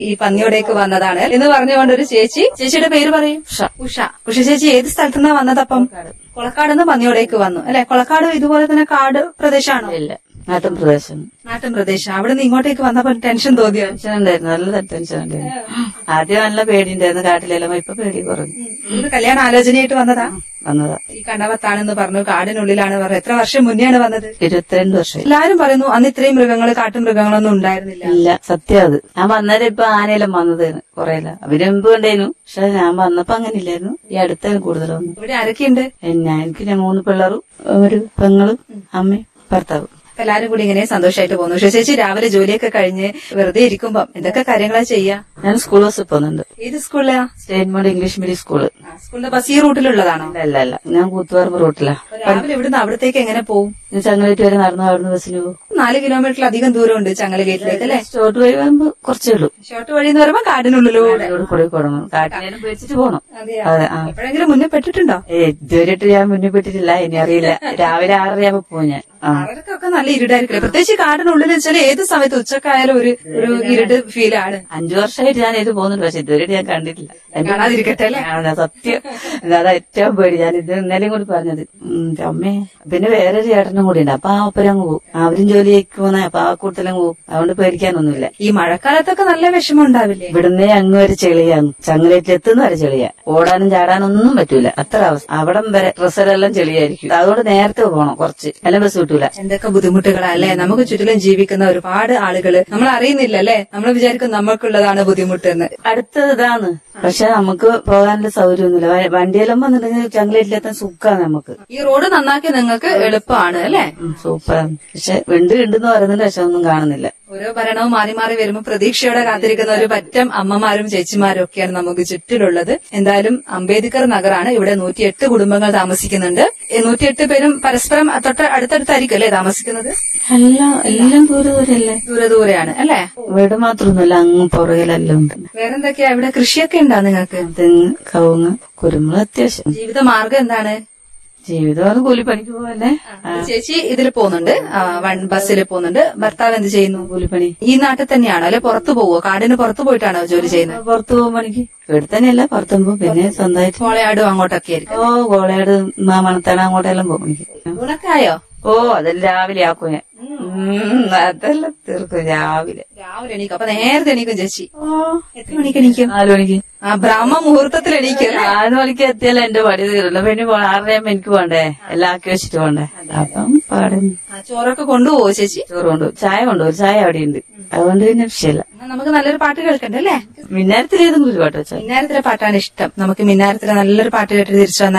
ഈ പന്നിയോടേക്ക് വന്നതാണ് എന്ന് പറഞ്ഞുകൊണ്ട് ഒരു ചേച്ചി ചേച്ചിയുടെ പേര് പറയും ഉഷ. ഉഷ ഉഷ ചേച്ചി ഏത് സ്ഥലത്തുനിന്നാ വന്നത് അപ്പം കൊളക്കാട് നിന്ന് പന്നിയോടേക്ക് വന്നു അല്ലെ കൊളക്കാട് ഇതുപോലെ തന്നെ കാട് പ്രദേശമാണോ ഇല്ല നാട്ടിൻ പ്രദേശം നാട്ടിൻ പ്രദേശം അവിടെ നിന്ന് ഇങ്ങോട്ടേക്ക് വന്നപ്പോ ടെൻഷൻ തോന്നിയോ ടെൻഷൻ ഉണ്ടായിരുന്നു നല്ല ടെൻഷൻ ഉണ്ടായിരുന്നു ആദ്യം നല്ല പേടിണ്ടായിരുന്നു കാട്ടിലെല്ലാം ഇപ്പൊ പേടി കുറഞ്ഞു ഇത് കല്യാണ ആലോചനയായിട്ട് വന്നതാ വന്നതാ ഈ കണ്ടവത്താണെന്ന് പറഞ്ഞു കാടിനുള്ളിലാണ് പറഞ്ഞത് എത്ര വർഷം മുന്നെയാണ് വന്നത് ഇരുപത്തിരണ്ട് വർഷം എല്ലാരും പറയുന്നു അന്ന് ഇത്രയും മൃഗങ്ങൾ കാട്ടുമൃഗങ്ങളൊന്നും ഉണ്ടായിരുന്നില്ല ഇല്ല സത്യം അത് ഞാൻ വന്നേരം ഇപ്പൊ ആനയെല്ലാം വന്നത് കൊറേല അവര് മുമ്പ് കണ്ടേനു പക്ഷെ ഞാൻ വന്നപ്പോ അങ്ങനെ ഇല്ലായിരുന്നു ഈ അടുത്ത കൂടുതൽ വന്നു ഇവിടെ ആരൊക്കെയുണ്ട് ഞാൻ എനിക്ക് ഞാൻ മൂന്ന് പിള്ളേരും ഒരു പെങ്ങളും അമ്മയും ഭർത്താവും എല്ലാരും കൂടി ഇങ്ങനെ സന്തോഷമായിട്ട് പോകുന്നു ഉഷ ചേച്ചി രാവിലെ ജോലിയൊക്കെ കഴിഞ്ഞ് വെറുതെ ഇരിക്കുമ്പം എന്തൊക്കെ കാര്യങ്ങളാ ചെയ്യാ ഞാൻ സ്കൂൾ ബസ്സിൽ പോകുന്നുണ്ട് ഏത് സ്കൂളിലാ state mode English medium school ആ, സ്കൂളിന്റെ ബസ് ഈ റൂട്ടിലുള്ളതാണോ അല്ല അല്ല അല്ല ഞാൻ കൂത്തുപറമ്പ് റൂട്ടിലാ രാവിലെ ഇവിടുന്ന് അവിടത്തേക്ക് എങ്ങനെ പോകും ഞാൻ ചങ്ങലേറ്റ് വരെ നടന്നു അവിടുന്ന് ബസ്സിന് പോകും നാല് കിലോമീറ്ററിലധികം ദൂരമുണ്ട് ചങ്ങലഗേറ്റിലേക്ക് അല്ലെ സ്റ്റോട്ട് വഴി വരുമ്പോ കുറച്ചേ ഉള്ളൂ ഷോർട്ട് വഴി എന്ന് പറയുമ്പോ കാടിനുള്ളിലൂടെ ഇവിടെ കൂടെ കൊടുക്കണം കാട്ടിലേനും പേടിച്ചിട്ട് പോണം അതെയോ? അതെ ആ എപ്പോഴെങ്കിലും മുന്നേ പെട്ടിട്ടുണ്ടോ ഏ ഇതുവരെയായിട്ട് ഞാൻ മുന്നിൽ പെട്ടിട്ടില്ല ഇനി അറിയില്ല രാവിലെ ആറരയാകുമ്പോ പോകും ഞാൻ ആ അവർക്കൊക്കെ നല്ല ഇരുടായിരിക്കില്ല പ്രത്യേകിച്ച് കാടിനുള്ളിൽ വെച്ചാൽ ഏത് സമയത്ത് ഉച്ചക്കായാലും ഒരു ഒരു ഇരുട്ട് ഫീലാണ് അഞ്ചു വർഷമായിട്ട് ഞാൻ ഇത് പോകുന്നുണ്ട് പക്ഷെ ഇതുവരെയായിട്ട് ഞാൻ കണ്ടിട്ടില്ല എന്റെ കാണാതിരിക്കട്ടെ അല്ലേ ആ, സത്യം അതാ ഏറ്റവും പേടി ഞാൻ ഇത് ഇന്നലെയും കൂടി പറഞ്ഞത് ഉം, അമ്മേ പിന്നെ വേറൊരു ചേട്ടനും കൂടി ഉണ്ട് അപ്പൊ ആ ഒപ്പരം അങ്ങ് പോകും അവരും ജോലിക്ക് പോകുന്ന അപ്പൊ ആ കൂട്ടത്തിലും പോകും അതുകൊണ്ട് പേടിക്കാനൊന്നുമില്ല ഈ മഴക്കാലത്തൊക്കെ നല്ല വിഷമം ഉണ്ടാവില്ലേ ഇവിടുന്ന് അങ്ങ് വരെ ചെളിയാണ് ചങ്ങലേറ്റ് എത്തുന്ന വരെ ചെളിയാ ഓടാനും ചാടാനും ഒന്നും പറ്റൂല അത്ര അവസ്ഥ അവിടം വരെ ഡ്രസ്സരെല്ലാം ചെളിയായിരിക്കും അതുകൊണ്ട് നേരത്തെ പോകണം കുറച്ച് എല്ലാം ബസ് കിട്ടൂല എന്തൊക്കെ ബുദ്ധിമുട്ടുകളാ അല്ലെ നമുക്ക് ചുറ്റിലും ജീവിക്കുന്ന ഒരുപാട് ആളുകള് നമ്മൾ അറിയുന്നില്ല അല്ലെ നമ്മൾ വിചാരിക്കും നമുക്കുള്ളതാണ് ബുദ്ധിമുട്ട് എന്ന് അടുത്തത് ഇതാണ് പക്ഷെ നമുക്ക് പോകാനുള്ള സൗകര്യമൊന്നുമില്ല വ- വണ്ടിയെല്ലാം വന്നിട്ടുണ്ടെങ്കിൽ ചങ്ങലേറ്റിലെത്താൻ സുഖമാണ് നമുക്ക് ഈ റോഡ് നന്നാക്കി നിങ്ങൾക്ക് എളുപ്പമാണ് അല്ലെ ഉം, സൂപ്പറാണ് പക്ഷെ വിണ്ട് ഉണ്ടെന്ന് പറയുന്നുണ്ട് പക്ഷെ ഒന്നും കാണുന്നില്ല ഓരോ ഭരണവും മാറി മാറി വരുമ്പോൾ പ്രതീക്ഷയോടെ കാത്തിരിക്കുന്ന ഒരു പറ്റം അമ്മമാരും ചേച്ചിമാരും ഒക്കെയാണ് നമുക്ക് ചുറ്റിലുള്ളത് എന്തായാലും അംബേദ്കർ നഗറാണ് ഇവിടെ നൂറ്റിയെട്ട് കുടുംബങ്ങൾ താമസിക്കുന്നുണ്ട് ഈ നൂറ്റിയെട്ട് പേരും പരസ്പരം തൊട്ട് അടുത്തടുത്തായിരിക്കും അല്ലെ താമസിക്കുന്നത് എല്ലാം എല്ലാം ദൂരെ ദൂരല്ലേ ദൂരെ ദൂരെയാണ് അല്ലെ വീട് മാത്രമൊന്നുമില്ല അങ്ങ് പുറകിലെല്ലാം ഉണ്ട് വേറെന്തൊക്കെയാ ഇവിടെ കൃഷിയൊക്കെ ഉണ്ടോ നിങ്ങൾക്ക് തെങ്ങ് കവുങ്ങ് കുരുമുളക് അത്യാവശ്യം ജീവിത മാർഗം എന്താണ് ജീവിതം കൂലിപ്പണിക്ക് പോവല്ലേ ചേച്ചി ഇതിൽ പോകുന്നുണ്ട് ആ, വൺ ബസ്സിൽ പോകുന്നുണ്ട് ഭർത്താവ് എന്ത് ചെയ്യുന്നു കൂലിപ്പണി ഈ നാട്ടിൽ തന്നെയാണോ അല്ലെ പുറത്തു പോവോ കാടിന് പുറത്തു പോയിട്ടാണോ ജോലി ചെയ്യുന്നത് പുറത്തു പോകും പണിക്ക് ഇവിടെ തന്നെയല്ല പുറത്തു പോകും പിന്നെ സ്വന്തമായിട്ട് കോളയാടും അങ്ങോട്ടൊക്കെ ആയിരിക്കും ഓ കോളയാട് മണത്തണ അങ്ങോട്ടെല്ലാം പോകും എനിക്ക് ഊണൊക്കെ ആയോ ഓ അതെല്ലാം രാവിലെ ആക്കും ഞാൻ ഉം, അതെല്ലാം തീർക്കും രാവിലെ രാവിലെ എണീക്കും അപ്പൊ നേരത്തെ എണീക്കും ചേച്ചി എത്ര മണിക്ക് എണീക്കും നാലു മണിക്ക് ആ ബ്രാഹ്മ മുഹൂർത്തത്തിൽ എണീക്കും അല്ലേ? നാല് മണിക്ക് എത്തിയാലേ എന്റെ പണി തീരുള്ളൂ പിന്നെ പോ- ആറരയാകുമ്പോ എനിക്ക് പോണ്ടേ എല്ലാം ആക്കി വെച്ചിട്ട് പോണ്ടേ അപ്പം പാടുന്നു ആ, ചോറൊക്കെ കൊണ്ടുപോവോ ചേച്ചി ചോറ് കൊണ്ടുപോകും ചായ കൊണ്ടുപോകും ചായ അവിടെ ഉണ്ട് അതുകൊണ്ട് പിന്നെ വിഷയമില്ല എന്നാ നമുക്ക് നല്ലൊരു പാട്ട് കേൾക്കണ്ടേ അല്ലേ മിന്നാരത്തിൽ ഏതെങ്കിലും ഒരു പാട്ട് വെച്ചാൽ മിന്നാരത്തിലെ പാട്ടാണ് ഇഷ്ടം നമുക്ക് മിന്നാരത്തിലെ നല്ലൊരു പാട്ട് കേട്ടിട്ട് തിരിച്ചു വന്നാൽ